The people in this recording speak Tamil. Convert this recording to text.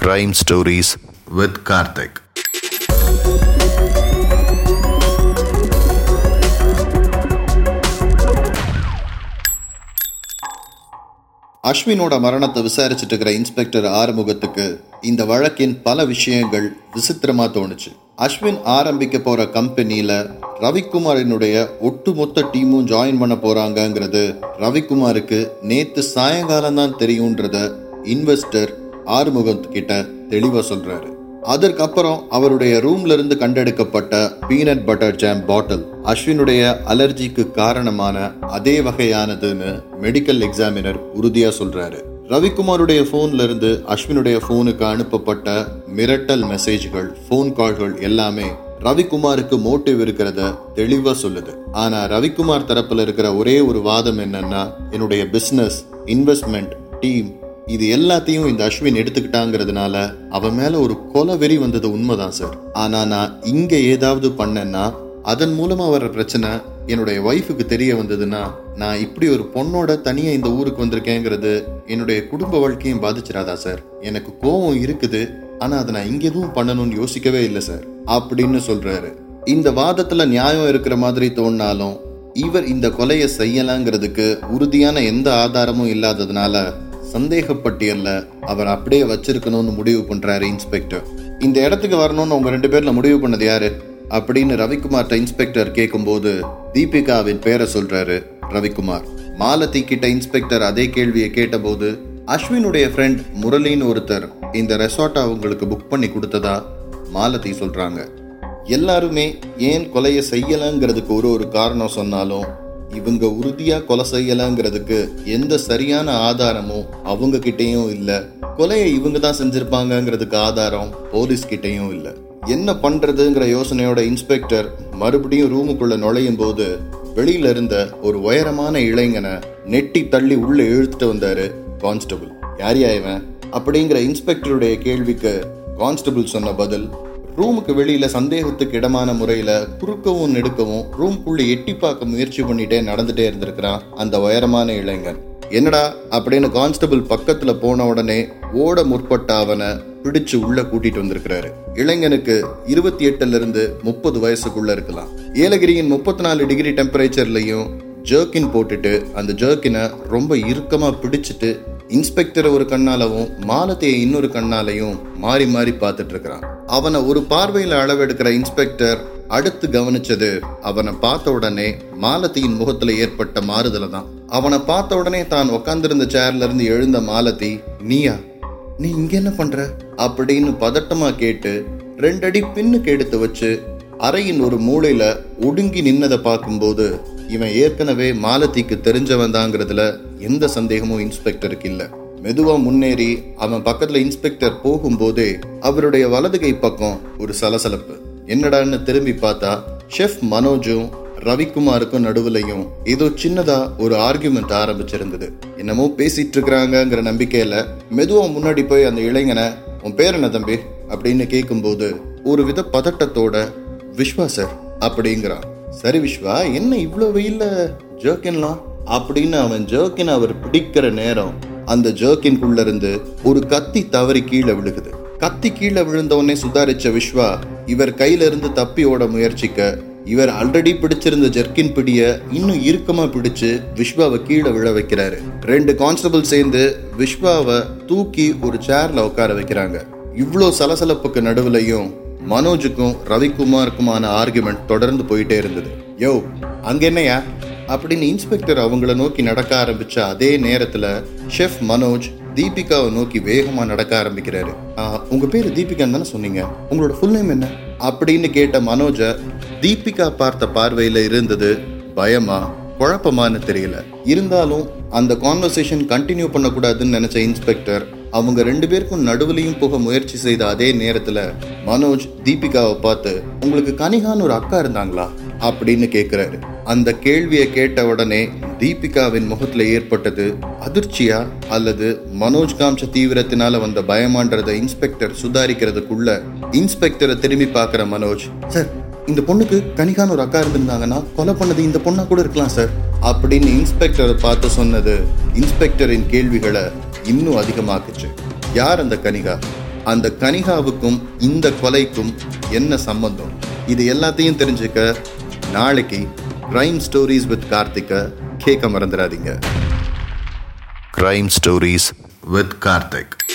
Crime Stories with Karthik. அஸ்வினோட மரணத்தை விசாரிச்சுட்டு இருக்கிற இன்ஸ்பெக்டர் ஆறுமுகத்துக்கு இந்த வழக்கின் பல விஷயங்கள் விசித்திரமா தோணுச்சு அஸ்வின் ஆரம்பிக்க போற கம்பெனியில ரவிக்குமாரினுடைய ஒட்டுமொத்த டீமும் ஜாயின் பண்ண போறாங்கங்கிறது ரவிக்குமாருக்கு நேத்து சாயங்காலம் தான் தெரியுன்றத இன்வெஸ்டர் ஆறுமுகத்துக்கிட்ட தெளிவா சொல்றாரு அதற்கப்புறம் அவருடைய ரூம்ல இருந்து கண்டெடுக்கப்பட்ட பீனட் பட்டர் ஜாம் பாட்டில் அஸ்வினுடைய அலர்ஜிக்கு காரணமான அதே வகையானதுன்னு மெடிக்கல் எக்ஸாமினர் உறுதியா சொல்றாரு ரவிக்குமாருடைய போன்ல இருந்து அஸ்வினுடைய போனுக்கு அனுப்பப்பட்ட மிரட்டல் மெசேஜ்கள் ஃபோன் கால்கள் எல்லாமே ரவிக்குமாருக்கு மோட்டிவ் இருக்கிறத தெளிவா சொல்லுது ஆனா ரவிக்குமார் தரப்புல இருக்கிற ஒரே ஒரு வாதம் என்னன்னா என்னுடைய பிசினஸ் இன்வெஸ்ட்மெண்ட் டீம் இது எல்லாத்தையும் இந்த அஸ்வின் எடுத்துக்கிட்டாங்கிறதுனால அவன் மேல ஒரு கொலை வெறி வந்தது உண்மைதான் சார் ஆனா நான் இங்க ஏதாவது பண்ணேன்னா அதன் மூலமா வர்ற பிரச்சனை என்னுடைய ஒய்ஃபுக்கு தெரிய வந்ததுன்னா நான் இப்படி ஒரு பொண்ணோட தனியா இந்த ஊருக்கு வந்திருக்கேங்கிறது என்னுடைய குடும்ப வாழ்க்கையும் பாதிச்சிடாதா சார் எனக்கு கோவம் இருக்குது ஆனா அதை நான் இங்க எதுவும் பண்ணணும்னு யோசிக்கவே இல்லை சார் அப்படின்னு சொல்றாரு இந்த வாதத்துல நியாயம் இருக்கிற மாதிரி தோணினாலும் இவர் இந்த கொலையை செய்யலாங்கிறதுக்கு உறுதியான எந்த ஆதாரமும் இல்லாததுனால சந்தேக பட்டியல்ல அவர் அப்படியே வச்சிருக்கணும்னு முடிவு பண்றாரு இன்ஸ்பெக்டர் இந்த இடத்துக்கு வரணும்னு உங்க ரெண்டு பேர்ல முடிவு பண்ணது யாரு அப்படின்னு ரவிக்குமார்ட்ட இன்ஸ்பெக்டர் கேட்கும்போது தீபிகாவின் பேரை சொல்றாரு ரவிக்குமார் மாலதி கிட்ட இன்ஸ்பெக்டர் அதே கேள்வியை கேட்டபோது அஸ்வினுடைய ஃப்ரெண்ட் முரளின்னு ஒருத்தர் இந்த ரெசார்ட் அவங்களுக்கு புக் பண்ணி கொடுத்ததா மாலதி சொல்றாங்க எல்லாருமே ஏன் கொலையை செய்யலங்கிறதுக்கு ஒரு ஒரு காரணம் சொன்னாலும் இவங்க உறுதியா கொலை செய்யலங்கிறதுக்கு எந்த சரியான ஆதாரமும் அவங்க கிட்டேயும் இல்ல கொலையை இவங்க தான் செஞ்சிருப்பாங்கங்கிறதுக்கு ஆதாரம் போலீஸ் கிட்டேயும் இல்ல என்ன பண்றதுங்கிற யோசனையோட இன்ஸ்பெக்டர் மறுபடியும் ரூமுக்குள்ள நுழையும் போது வெளியில இருந்த ஒரு உயரமான இளைஞனை நெட்டி தள்ளி உள்ள இழுத்துட்டு வந்தாரு கான்ஸ்டபிள் யாரியா இவன் அப்படிங்கிற இன்ஸ்பெக்டருடைய கேள்விக்கு கான்ஸ்டபிள் சொன்ன பதில் ரூமுக்கு வெளியில சந்தேகத்துக்கு இடமான முறையில குறுக்கவும் நெடுக்கவும் ரூம்குள்ள எட்டி பார்க்க முயற்சி பண்ணிட்டே நடந்துட்டே இருந்திருக்கிறான் அந்த உயரமான இளைஞன் என்னடா அப்படின்னு கான்ஸ்டபிள் பக்கத்துல போன உடனே ஓட முற்பட்ட அவனை பிடிச்சு உள்ள கூட்டிட்டு வந்திருக்கிறாரு இளைஞனுக்கு இருபத்தி எட்டுல இருந்து முப்பது வயசுக்குள்ள இருக்கலாம் ஏலகிரியின் முப்பத்தி நாலு டிகிரி டெம்பரேச்சர்லயும் ஜர்க்கின் போட்டுட்டு அந்த ஜர்க்கினை ரொம்ப இறுக்கமா பிடிச்சிட்டு இன்ஸ்பெக்டரை ஒரு கண்ணாலவும் மாலத்தையை இன்னொரு கண்ணாலையும் மாறி மாறி பார்த்துட்டு இருக்கிறான் அவனை ஒரு பார்வையில அளவெடுக்கிற இன்ஸ்பெக்டர் அடுத்து கவனிச்சது அவனை பார்த்த உடனே மாலத்தியின் முகத்துல ஏற்பட்ட மாறுதல தான் அவனை பார்த்த உடனே தான் உக்காந்துருந்த சேர்ல இருந்து எழுந்த மாலதி நீயா நீ இங்க என்ன பண்ற அப்படின்னு பதட்டமா கேட்டு ரெண்டடி பின்னுக்கு எடுத்து வச்சு அறையின் ஒரு மூலையில ஒடுங்கி நின்னதை பார்க்கும்போது இவன் ஏற்கனவே மாலத்திக்கு தெரிஞ்சவன் தாங்கிறதுல எந்த சந்தேகமும் இன்ஸ்பெக்டருக்கு இல்ல மெதுவா முன்னேறி அவன் பக்கத்துல இன்ஸ்பெக்டர் போகும்போதே அவருடைய வலது கை பக்கம் ஒரு சலசலப்பு என்னடான்னு திரும்பி பார்த்தா ஷெஃப் மனோஜும் ரவிக்குமாருக்கும் நடுவுலையும் ஏதோ சின்னதா ஒரு ஆர்குமெண்ட் ஆரம்பிச்சிருந்தது என்னமோ பேசிட்டு இருக்கிறாங்கிற நம்பிக்கையில மெதுவா முன்னாடி போய் அந்த இளைஞனை உன் பேர் என்ன தம்பி அப்படின்னு கேட்கும்போது ஒரு வித பதட்டத்தோட விஸ்வா சார் அப்படிங்கிறான் சரி விஸ்வா என்ன இவ்வளோ வெயில்ல ஜர்க்கின்லாம் அப்படின்னு அவன் ஜர்க்கின் அவர் பிடிக்கிற நேரம் அந்த ஜர்க்கின்குள்ள இருந்து ஒரு கத்தி தவறி கீழே விழுகுது கத்தி கீழே விழுந்தவொடனே சுதாரிச்ச விஸ்வா இவர் கையில இருந்து தப்பி ஓட முயற்சிக்க இவர் ஆல்ரெடி பிடிச்சிருந்த ஜெர்கின் பிடிய இன்னும் இறுக்கமா பிடிச்சு விஸ்வாவை கீழே விழ வைக்கிறாரு ரெண்டு கான்ஸ்டபிள் சேர்ந்து விஸ்வாவை தூக்கி ஒரு சேர்ல உட்கார வைக்கிறாங்க இவ்வளோ சலசலப்புக்கு நடுவுலையும் மனோஜுக்கும் ரவிக்குமாருக்குமான ஆர்குமெண்ட் தொடர்ந்து போயிட்டே இருந்தது யோ அங்க என்னையா அப்படின்னு இன்ஸ்பெக்டர் அவங்கள நோக்கி நடக்க ஆரம்பிச்ச அதே நேரத்துல ஷெஃப் மனோஜ் தீபிகாவை நோக்கி வேகமா நடக்க ஆரம்பிக்கிறாரு உங்க பேரு தீபிகான்னு தானே சொன்னீங்க உங்களோட ஃபுல் நேம் என்ன அப்படின்னு கேட்ட மனோஜ தீபிகா பார்த்த பார்வையில இருந்தது பயமா குழப்பமானு தெரியல இருந்தாலும் அந்த கான்வர்சேஷன் கண்டினியூ பண்ணக்கூடாதுன்னு நினைச்ச இன்ஸ்பெக்டர் அவங்க ரெண்டு பேருக்கும் நடுவுலையும் போக முயற்சி செய்த அதே நேரத்துல மனோஜ் தீபிகாவை பார்த்து உங்களுக்கு கனிகான்னு ஒரு அக்கா இருந்தாங்களா அப்படின்னு கேக்குறாரு அந்த கேள்வியை கேட்ட உடனே தீபிகாவின் முகத்துல ஏற்பட்டது அதிர்ச்சியா அல்லது மனோஜ் காம்ச தீவிரத்தினால வந்த பயமான்றத இன்ஸ்பெக்டர் சுதாரிக்கிறதுக்குள்ள இன்ஸ்பெக்டரை திரும்பி பார்க்கிற மனோஜ் சார் இந்த பொண்ணுக்கு கனிகான்னு ஒரு அக்கா இருந்திருந்தாங்கன்னா கொலை பண்ணது இந்த பொண்ணா கூட இருக்கலாம் சார் அப்படின்னு இன்ஸ்பெக்டரை பார்த்து சொன்னது இன்ஸ்பெக்டரின் கேள்விகளை இன்னும் அதிகமாக்குச்சு யார் அந்த கனிகா அந்த கனிகாவுக்கும் இந்த கொலைக்கும் என்ன சம்பந்தம் இது எல்லாத்தையும் தெரிஞ்சுக்க நாளைக்கு கிரைம் ஸ்டோரிஸ் வித் கார்த்திகை கேட்க மறந்துடாதீங்க Crime Stories with Karthik.